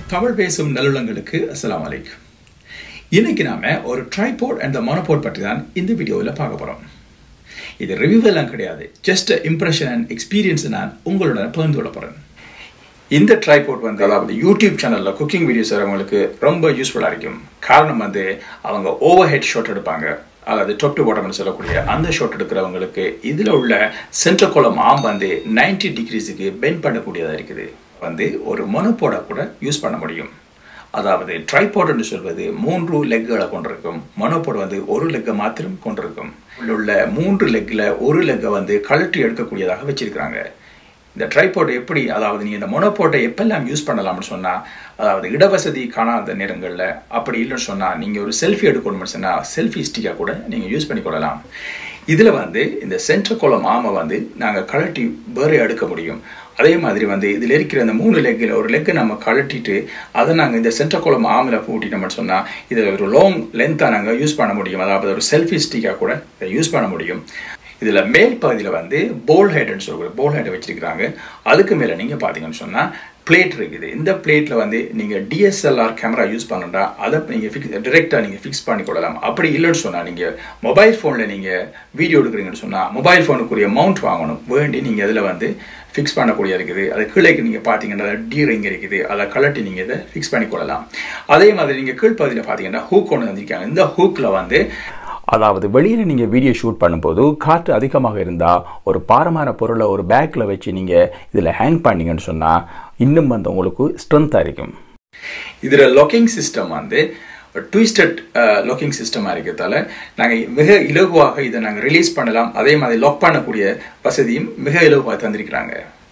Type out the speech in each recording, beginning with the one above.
தமிழ் பேசும் நல்லுள்ளங்களுக்கு அஸ்ஸலாமு அலைக்கும் இன்னைக்கு நாம ஒரு ட்ரைபோர்ட் அண்ட் மோனோபோர்ட் பற்றி தான் இந்த வீடியோவில் பார்க்க போகிறோம் இது ரிவ்யூ எல்லாம் கிடையாது ஜஸ்ட் இம்ப்ரெஷன் அண்ட் எக்ஸ்பீரியன்ஸ் நான் உங்களோட பகிர்ந்து கொள்ள போகிறேன் இந்த ட்ரைபோர்ட் வந்து அதாவது யூடியூப் சேனலில் குக்கிங் வீடியோஸ் வரவங்களுக்கு ரொம்ப யூஸ்ஃபுல்லாக இருக்கும் காரணம் வந்து அவங்க ஓவர் ஹெட் ஷாட் எடுப்பாங்க அதாவது டொப் டு பாட்டம்னு சொல்லக்கூடிய அந்த ஷாட் எடுக்கிறவங்களுக்கு இதில் உள்ள சென்ட்ரல் கோலம் ஆம் வந்து நைன்டி டிகிரிஸுக்கு பெண்ட் பண்ணக்கூடியதாக இருக்குது வந்து ஒரு மொனப்போட கூட யூஸ் பண்ண முடியும் அதாவது ட்ரைபாட் என்று சொல்வது மூன்று லெக்குகளை கொண்டிருக்கும் மொனோபோட் வந்து ஒரு லெக்கை மாத்திரம் கொண்டிருக்கும் உள்ள மூன்று லெக்கில் ஒரு லெக்கை வந்து கழட்டி எடுக்கக்கூடியதாக வச்சிருக்கிறாங்க இந்த ட்ரைபோர்ட் எப்படி அதாவது நீங்கள் இந்த மொனோபோட்டை எப்பெல்லாம் யூஸ் பண்ணலாம்னு சொன்னால் அதாவது இடவசதி காணாத நேரங்களில் அப்படி இல்லைன்னு சொன்னால் நீங்கள் ஒரு செல்ஃபி எடுக்கணும்னு சொன்னால் செல்ஃபி ஸ்டிக்காக கூட நீங்கள் யூஸ் பண்ணிக்கொள்ளலாம் இதில் வந்து இந்த சென்ட்ரல் கோலம் ஆமை வந்து நாங்கள் கழட்டி வேறே எடுக்க முடியும் அதே மாதிரி வந்து இதில் இருக்கிற அந்த மூணு லெக்கில் ஒரு லெக்கை நம்ம கழட்டிட்டு அதை நாங்கள் இந்த சென்ட்ரல் கோலம் ஆமில் பூட்டிட்டோம்னு சொன்னால் இதை ஒரு லாங் லென்த்தாக நாங்கள் யூஸ் பண்ண முடியும் அதாவது ஒரு செல்ஃபி ஸ்டிக்காக கூட இதை யூஸ் பண்ண முடியும் இதில் மேல் பகுதியில் வந்து போல் ஹெட்னு சொல்லக்கூடிய போல் ஹெட்டை வச்சிருக்கிறாங்க அதுக்கு மேலே நீங்கள் பார்த்தீங்கன்னு சொன்னால் பிளேட் இருக்குது இந்த பிளேட்டில் வந்து நீங்கள் டிஎஸ்எல்ஆர் கேமரா யூஸ் பண்ணண்டா அதை நீங்கள் ஃபிக்ஸ் டிரெக்டாக நீங்கள் ஃபிக்ஸ் பண்ணி கொள்ளலாம் அப்படி இல்லைன்னு சொன்னால் நீங்கள் மொபைல் ஃபோனில் நீங்கள் வீடியோ எடுக்கிறீங்கன்னு சொன்னால் மொபைல் ஃபோனுக்குரிய மவுண்ட் வாங்கணும் வேண்டி நீங்கள் அதில் வந்து ஃபிக்ஸ் பண்ணக்கூடிய இருக்குது அது கீழே நீங்கள் பார்த்தீங்கன்னா டி ரிங் இருக்குது அதை கலட்டி நீங்கள் இதை ஃபிக்ஸ் பண்ணி கொள்ளலாம் அதே மாதிரி நீங்கள் கீழ்ப்பகுதியில் பார்த்தீங்கன்னா ஹூக் ஒன்று வந்திருக்காங்க இந்த ஹூக்கில் வந்து அதாவது வெளியில் நீங்கள் வீடியோ ஷூட் பண்ணும்போது காற்று அதிகமாக இருந்தால் ஒரு பாரமான பொருளை ஒரு பேக்கில் வச்சு நீங்கள் இதில் ஹேங் பண்ணீங்கன்னு சொன்னால் இன்னும் வந்து உங்களுக்கு ஸ்ட்ரென்த்தாக இருக்கும் இதில் லாக்கிங் சிஸ்டம் வந்து ட்விஸ்டட் லாக்கிங் சிஸ்டமாக இருக்கிறதால நாங்கள் மிக இலகுவாக இதை நாங்கள் ரிலீஸ் பண்ணலாம் அதே மாதிரி லாக் பண்ணக்கூடிய வசதியும் மிக இலகுவாக தந்திருக்கிறாங்க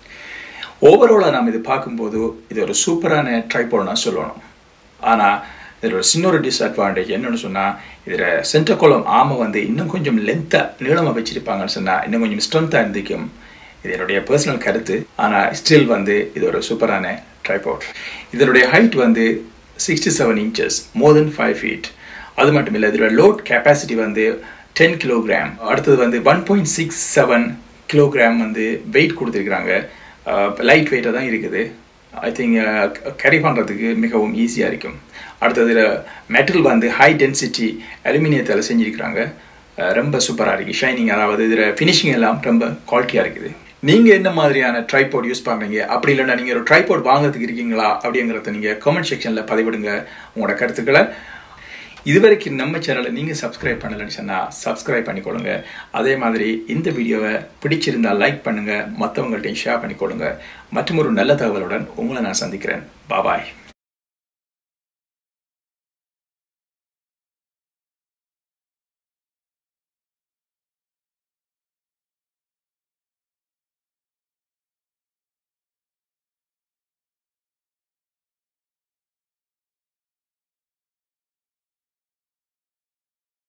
ஓவராலாக நாம் இது பார்க்கும்போது இது ஒரு சூப்பரான ட்ரைபோல் நான் சொல்லணும் ஆனால் இதில் ஒரு சின்ன ஒரு டிஸ்அட்வான்டேஜ் என்னென்னு சொன்னால் இதில் சென்டர்கோலம் ஆமை வந்து இன்னும் கொஞ்சம் லென்த்தாக நீளமாக வச்சிருப்பாங்கன்னு சொன்னால் இன்னும் கொஞ்சம் ஸ்ட்ரென்த்தாக இருந்திக்கும் இது என்னுடைய பர்சனல் கருத்து ஆனால் ஸ்டில் வந்து இது ஒரு சூப்பரான ட்ரைபோர்ட் இதனுடைய ஹைட் வந்து sixty seven inches more then five feet அது மட்டும் இல்லை இதோட லோட் கெப்பாசிட்டி வந்து டென் கிலோகிராம் அடுத்தது வந்து one point six seven kilogram வந்து வெயிட் கொடுத்துருக்குறாங்க லைட் வெயிட்டாக தான் இருக்குது ஐ திங்க் கேரி பண்ணுறதுக்கு மிகவும் ஈஸியாக இருக்கும் அடுத்தது மெட்டல் வந்து ஹை டென்சிட்டி அலுமினியத்தில் செஞ்சுருக்கிறாங்க ரொம்ப சூப்பராக இருக்குது ஷைனிங் அதாவது இதில் ஃபினிஷிங் எல்லாம் ரொம்ப குவாலிட்டியாக இருக்குது நீங்கள் என்ன மாதிரியான ட்ரைபோர்ட் யூஸ் பண்ணுறீங்க அப்படி இல்லைன்னா நீங்கள் ஒரு ட்ரைபோர்ட் வாங்குறதுக்கு இருக்கீங்களா அப்படிங்கிறத நீங்கள் கமெண்ட் செக்ஷனில் பதிவிடுங்க உங்களோட கருத்துக்களை இதுவரைக்கும் நம்ம சேனலை நீங்கள் சப்ஸ்கிரைப் பண்ணலைன்னு சொன்னால் சப்ஸ்கிரைப் பண்ணிக்கொள்ளுங்க அதே மாதிரி இந்த வீடியோவை பிடிச்சிருந்தால் லைக் பண்ணுங்கள் மற்றவங்கள்ட்டையும் ஷேர் பண்ணிக்கொள்ளுங்க மற்றும் ஒரு நல்ல தகவலுடன் உங்களை நான் சந்திக்கிறேன் பாபாய்